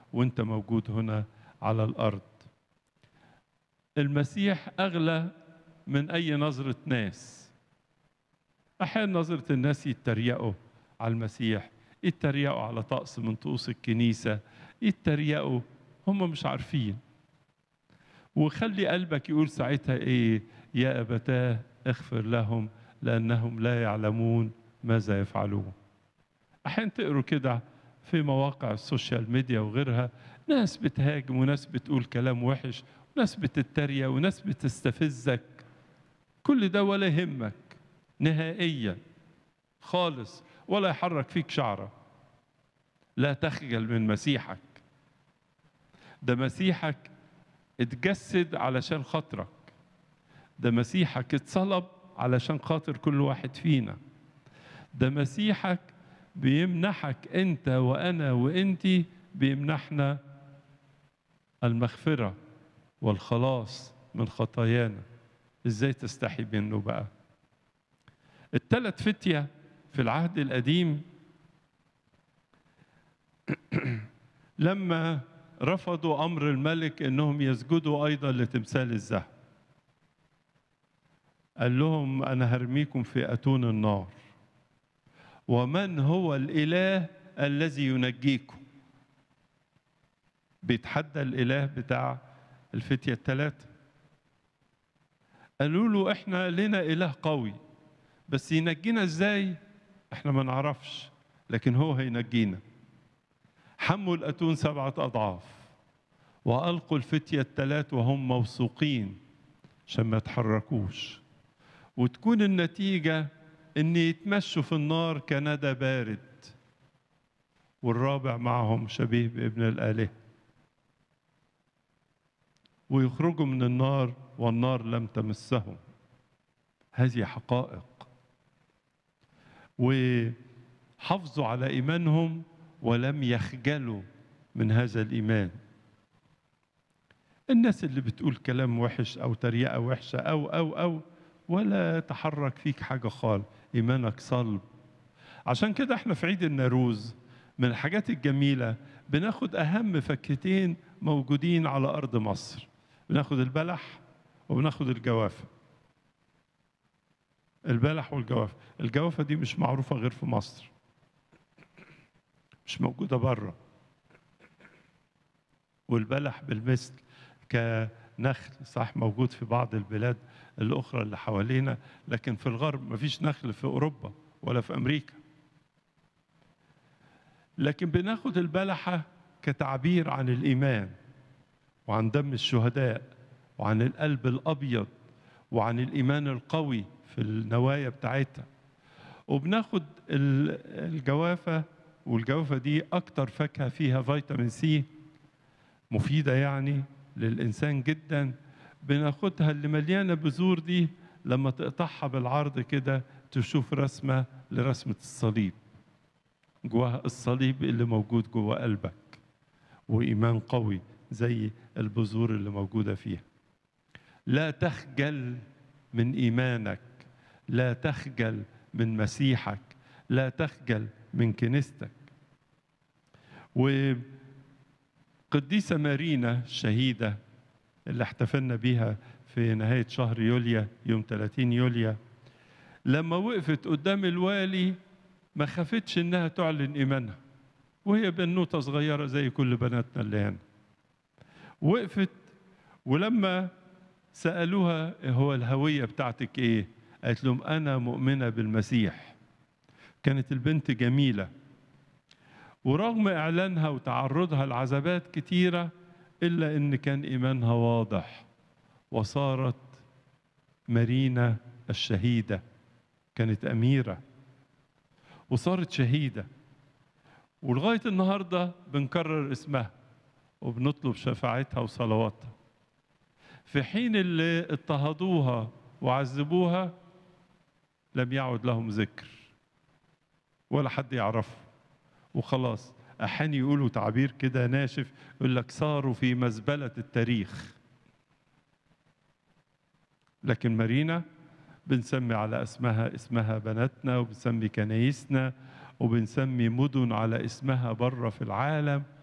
وانت موجود هنا على الارض المسيح اغلى من اي نظره ناس احيانا نظره الناس يتريقوا على المسيح يتريقوا على طقس من طقوس الكنيسه يتريقوا هم مش عارفين وخلي قلبك يقول ساعتها ايه يا ابتاه اغفر لهم لانهم لا يعلمون ماذا يفعلون احيانا تقروا كده في مواقع السوشيال ميديا وغيرها ناس بتهاجم وناس بتقول كلام وحش وناس بتتريق وناس بتستفزك كل ده ولا يهمك نهائيا خالص ولا يحرك فيك شعره لا تخجل من مسيحك ده مسيحك اتجسد علشان خاطرك ده مسيحك اتصلب علشان خاطر كل واحد فينا ده مسيحك بيمنحك انت وانا وانتي بيمنحنا المغفره والخلاص من خطايانا ازاي تستحي منه بقى الثلاث فتيه في العهد القديم لما رفضوا امر الملك انهم يسجدوا ايضا لتمثال الذهب قال لهم انا هرميكم في اتون النار ومن هو الاله الذي ينجيكم بيتحدى الاله بتاع الفتيه الثلاثه قالوا له احنا لنا اله قوي بس ينجينا ازاي احنا ما نعرفش لكن هو هينجينا حموا الاتون سبعه اضعاف والقوا الفتيه الثلاث وهم موثوقين عشان ما يتحركوش وتكون النتيجه ان يتمشوا في النار كندى بارد والرابع معهم شبيه بابن الاله ويخرجوا من النار والنار لم تمسهم هذه حقائق وحافظوا على ايمانهم ولم يخجلوا من هذا الايمان الناس اللي بتقول كلام وحش او تريقه وحشه او او او ولا تحرك فيك حاجه خالص ايمانك صلب عشان كده احنا في عيد الناروز من الحاجات الجميله بناخد اهم فكتين موجودين على ارض مصر بناخد البلح وبناخد الجوافه البلح والجوافه الجوافه دي مش معروفه غير في مصر مش موجوده بره والبلح بالمثل كنخل صح موجود في بعض البلاد الاخرى اللي حوالينا لكن في الغرب مفيش نخل في اوروبا ولا في امريكا لكن بناخد البلحه كتعبير عن الايمان وعن دم الشهداء وعن القلب الابيض وعن الايمان القوي في النوايا بتاعتها وبناخد الجوافه والجوافه دي اكتر فاكهه فيها فيتامين سي مفيده يعني للانسان جدا بناخدها اللي مليانه بذور دي لما تقطعها بالعرض كده تشوف رسمه لرسمه الصليب جواها الصليب اللي موجود جوا قلبك وايمان قوي زي البذور اللي موجوده فيها لا تخجل من ايمانك لا تخجل من مسيحك لا تخجل من كنيستك وقديسة مارينا الشهيدة اللي احتفلنا بيها في نهاية شهر يوليا يوم 30 يوليا لما وقفت قدام الوالي ما خافتش انها تعلن ايمانها وهي بنوته صغيره زي كل بناتنا اللي هنا وقفت ولما سالوها هو الهويه بتاعتك ايه قالت لهم انا مؤمنه بالمسيح كانت البنت جميله ورغم اعلانها وتعرضها لعذابات كتيره الا ان كان ايمانها واضح وصارت مارينا الشهيده كانت اميره وصارت شهيده ولغايه النهارده بنكرر اسمها وبنطلب شفاعتها وصلواتها في حين اللي اضطهدوها وعذبوها لم يعد لهم ذكر ولا حد يعرفه وخلاص احيانا يقولوا تعبير كده ناشف يقول لك صاروا في مزبله التاريخ لكن مارينا بنسمي على اسمها اسمها بناتنا وبنسمي كنايسنا وبنسمي مدن على اسمها بره في العالم